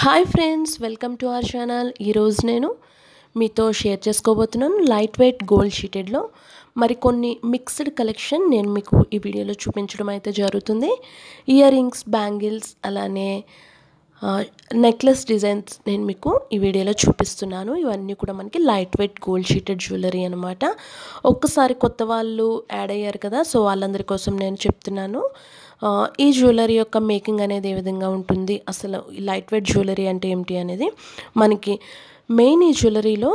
hi friends welcome to our channel ఈరోజు నేను మీతో షేర్ చేసుకోబోతున్నాను లైట్ వెయిట్ గోల్డ్ షీటెడ్లో మరికొన్ని మిక్స్డ్ కలెక్షన్ నేను మీకు ఈ వీడియోలో చూపించడం అయితే జరుగుతుంది ఇయర్ రింగ్స్ బ్యాంగిల్స్ అలానే నెక్లెస్ డిజైన్స్ నేను మీకు ఈ వీడియోలో చూపిస్తున్నాను ఇవన్నీ కూడా మనకి light weight gold sheeted jewellery అనమాట ఒక్కసారి కొత్త వాళ్ళు యాడ్ అయ్యారు కదా సో వాళ్ళందరి కోసం నేను చెప్తున్నాను ఈ జ్యువెలరీ యొక్క మేకింగ్ అనేది ఏ విధంగా ఉంటుంది అసలు లైట్ వెయిట్ జ్యువెలరీ అంటే ఏమిటి అనేది మనకి మెయిన్ ఈ జ్యువెలరీలో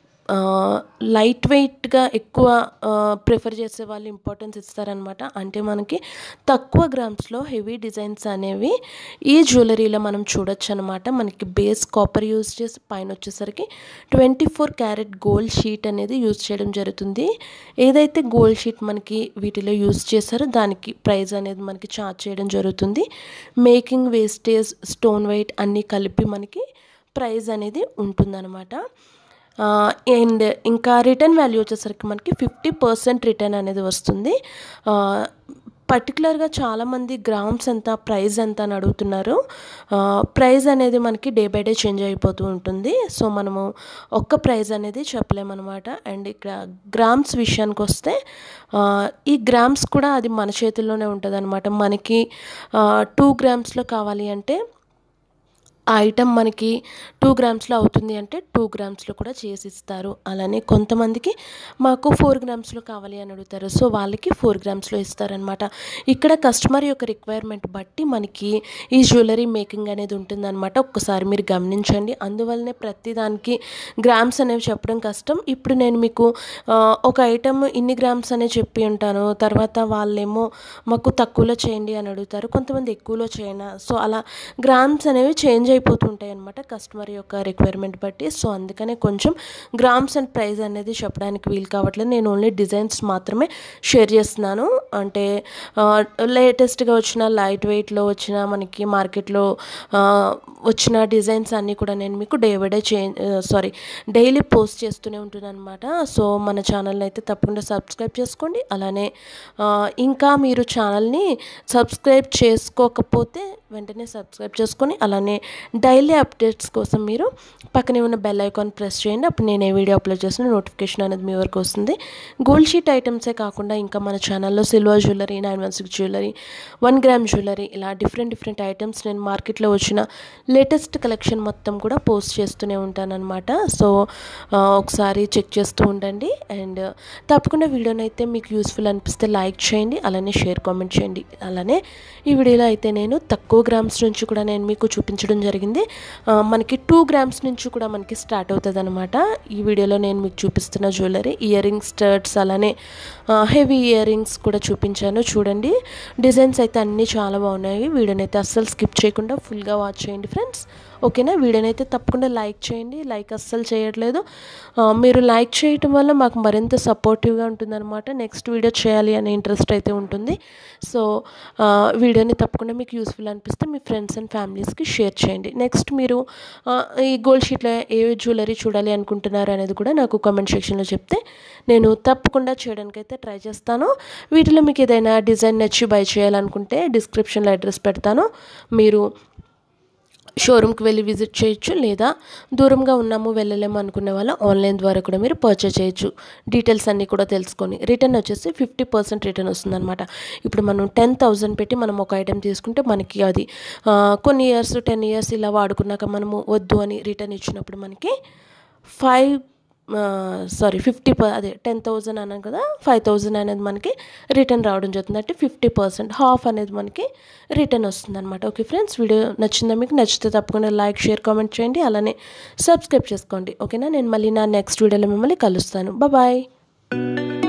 లైట్ వెయిట్గా ఎక్కువ ప్రిఫర్ చేసే వాళ్ళు ఇంపార్టెన్స్ ఇస్తారనమాట అంటే మనకి తక్కువ గ్రామ్స్లో హెవీ డిజైన్స్ అనేవి ఈ జ్యువెలరీలో మనం చూడొచ్చు అనమాట మనకి బేస్ కాపర్ యూజ్ చేసి పైన వచ్చేసరికి twenty four carat gold sheet అనేది యూజ్ చేయడం జరుగుతుంది ఏదైతే గోల్డ్ షీట్ మనకి వీటిలో యూజ్ చేశారో దానికి ప్రైస్ అనేది మనకి చార్జ్ చేయడం జరుగుతుంది మేకింగ్ వేస్టేజ్ స్టోన్ వెయిట్ అన్నీ కలిపి మనకి ప్రైస్ అనేది ఉంటుందన్నమాట అండ్ ఇంకా రిటర్న్ వాల్యూ వచ్చేసరికి మనకి ఫిఫ్టీ పర్సెంట్ రిటర్న్ అనేది వస్తుంది పర్టికులర్గా చాలామంది గ్రామ్స్ ఎంత ప్రైస్ ఎంత అని అడుగుతున్నారు ప్రైస్ అనేది మనకి డే బై డే చేంజ్ అయిపోతూ ఉంటుంది సో మనము ఒక్క ప్రైస్ అనేది చెప్పలేమన్నమాట అండ్ ఇక్కడ గ్రామ్స్ విషయానికి వస్తే ఈ గ్రామ్స్ కూడా అది మన చేతుల్లోనే ఉంటుంది అనమాట మనకి టూ గ్రామ్స్లో కావాలి అంటే ఆ ఐటమ్ మనకి టూ గ్రామ్స్లో అవుతుంది అంటే టూ గ్రామ్స్లో కూడా చేసి ఇస్తారు అలానే కొంతమందికి మాకు ఫోర్ గ్రామ్స్లో కావాలి అని అడుగుతారు సో వాళ్ళకి ఫోర్ గ్రామ్స్లో ఇస్తారనమాట ఇక్కడ కస్టమర్ యొక్క రిక్వైర్మెంట్ బట్టి మనకి ఈ జ్యువెలరీ మేకింగ్ అనేది ఉంటుందన్నమాట ఒక్కసారి మీరు గమనించండి అందువల్లనే ప్రతిదానికి గ్రామ్స్ అనేవి చెప్పడం కష్టం ఇప్పుడు నేను మీకు ఒక ఐటమ్ ఇన్ని గ్రామ్స్ అనే చెప్పి ఉంటాను తర్వాత వాళ్ళేమో మాకు తక్కువలో చేయండి అని అడుగుతారు కొంతమంది ఎక్కువలో చేయనా సో అలా గ్రామ్స్ అనేవి చేంజ్ అయిపోతుంటాయి అనమాట కస్టమర్ యొక్క రిక్వైర్మెంట్ బట్టి సో అందుకనే కొంచెం గ్రామ్స్ అండ్ ప్రైస్ అనేది చెప్పడానికి వీలు కావట్లేదు నేను ఓన్లీ డిజైన్స్ మాత్రమే షేర్ చేస్తున్నాను అంటే లేటెస్ట్గా వచ్చిన లైట్ వెయిట్లో వచ్చిన మనకి మార్కెట్లో వచ్చిన డిజైన్స్ అన్నీ కూడా నేను మీకు డే బై డే చే సారీ డైలీ పోస్ట్ చేస్తూనే ఉంటున్నాను అనమాట సో మన ఛానల్ని అయితే తప్పకుండా సబ్స్క్రైబ్ చేసుకోండి అలానే ఇంకా మీరు ఛానల్ని సబ్స్క్రైబ్ చేసుకోకపోతే వెంటనే సబ్స్క్రైబ్ చేసుకొని అలానే డైలీ అప్డేట్స్ కోసం మీరు పక్కనే ఉన్న బెల్ ఐకాన్ ప్రెస్ చేయండి అప్పుడు నేను ఏ వీడియో అప్లోడ్ చేసిన నోటిఫికేషన్ అనేది మీ వరకు వస్తుంది గోల్డ్ షీట్ ఐటమ్సే కాకుండా ఇంకా మన ఛానల్లో silver jewellery nine one six jewellery one gram jewellery ఇలా డిఫరెంట్ డిఫరెంట్ ఐటమ్స్ నేను మార్కెట్లో వచ్చిన లేటెస్ట్ కలెక్షన్ మొత్తం కూడా పోస్ట్ చేస్తూనే ఉంటానన్నమాట సో ఒకసారి చెక్ చేస్తూ ఉండండి అండ్ తప్పకుండా వీడియోని అయితే మీకు యూస్ఫుల్ అనిపిస్తే లైక్ చేయండి అలానే షేర్ కామెంట్ చేయండి అలానే ఈ వీడియోలో అయితే నేను తక్కువ గ్రామ్స్ నుంచి కూడా నేను మీకు చూపించడం జరిగింది మనకి టూ గ్రామ్స్ నుంచి కూడా మనకి స్టార్ట్ అవుతుంది అనమాట ఈ వీడియోలో నేను మీకు చూపిస్తున్న జ్యువెలరీ ఇయర్ రింగ్స్ స్టర్ట్స్ అలానే హెవీ ఇయర్ రింగ్స్ కూడా చూపించాను చూడండి డిజైన్స్ అయితే అన్నీ చాలా బాగున్నాయి వీడియోని అయితే అస్సలు స్కిప్ చేయకుండా ఫుల్గా వాచ్ చేయండి ఫ్రెండ్స్ ఓకేనా వీడియోని అయితే తప్పకుండా లైక్ చేయండి లైక్ అస్సలు చేయట్లేదు మీరు లైక్ చేయటం వల్ల మాకు మరింత సపోర్టివ్గా ఉంటుందన్నమాట నెక్స్ట్ వీడియో చేయాలి అనే ఇంట్రెస్ట్ అయితే ఉంటుంది సో వీడియోని తప్పకుండా మీకు యూస్ఫుల్ అనిపిస్తే మీ ఫ్రెండ్స్ అండ్ ఫ్యామిలీస్కి షేర్ చేయండి నెక్స్ట్ మీరు ఈ గోల్డ్ షీట్లో ఏ జ్యువెలరీ చూడాలి అనుకుంటున్నారు అనేది కూడా నాకు కామెంట్ సెక్షన్లో చెప్తే నేను తప్పకుండా చేయడానికి అయితే ట్రై చేస్తాను వీటిలో మీకు ఏదైనా డిజైన్ నచ్చి బై చేయాలనుకుంటే డిస్క్రిప్షన్లో అడ్రస్ పెడతాను మీరు షోరూమ్కి వెళ్ళి విజిట్ చేయొచ్చు లేదా దూరంగా ఉన్నాము వెళ్ళలేము అనుకునే వాళ్ళ ఆన్లైన్ ద్వారా కూడా మీరు పర్చేజ్ చేయొచ్చు డీటెయిల్స్ అన్నీ కూడా తెలుసుకొని రిటర్న్ వచ్చేసి ఫిఫ్టీ పర్సెంట్ రిటర్న్ వస్తుందన్నమాట ఇప్పుడు మనం టెన్ థౌజండ్ పెట్టి మనం ఒక ఐటెం తీసుకుంటే మనకి అది కొన్ని ఇయర్స్ టెన్ ఇయర్స్ ఇలా వాడుకున్నాక మనము వద్దు అని రిటర్న్ ఇచ్చినప్పుడు మనకి ఫైవ్ సారీ ఫిఫ్టీ పర్ అదే టెన్ థౌజండ్ అన్నాను కదా ఫైవ్ థౌజండ్ అనేది మనకి రిటర్న్ రావడం జరుగుతుంది అంటే ఫిఫ్టీ పర్సెంట్ హాఫ్ అనేది మనకి రిటర్న్ వస్తుంది అనమాట ఓకే ఫ్రెండ్స్ వీడియో నచ్చిందా మీకు నచ్చితే తప్పకుండా లైక్ షేర్ కామెంట్ చేయండి అలానే సబ్స్క్రైబ్ చేసుకోండి ఓకేనా నేను మళ్ళీ నా నెక్స్ట్ వీడియోలో మిమ్మల్ని కలుస్తాను బాయ్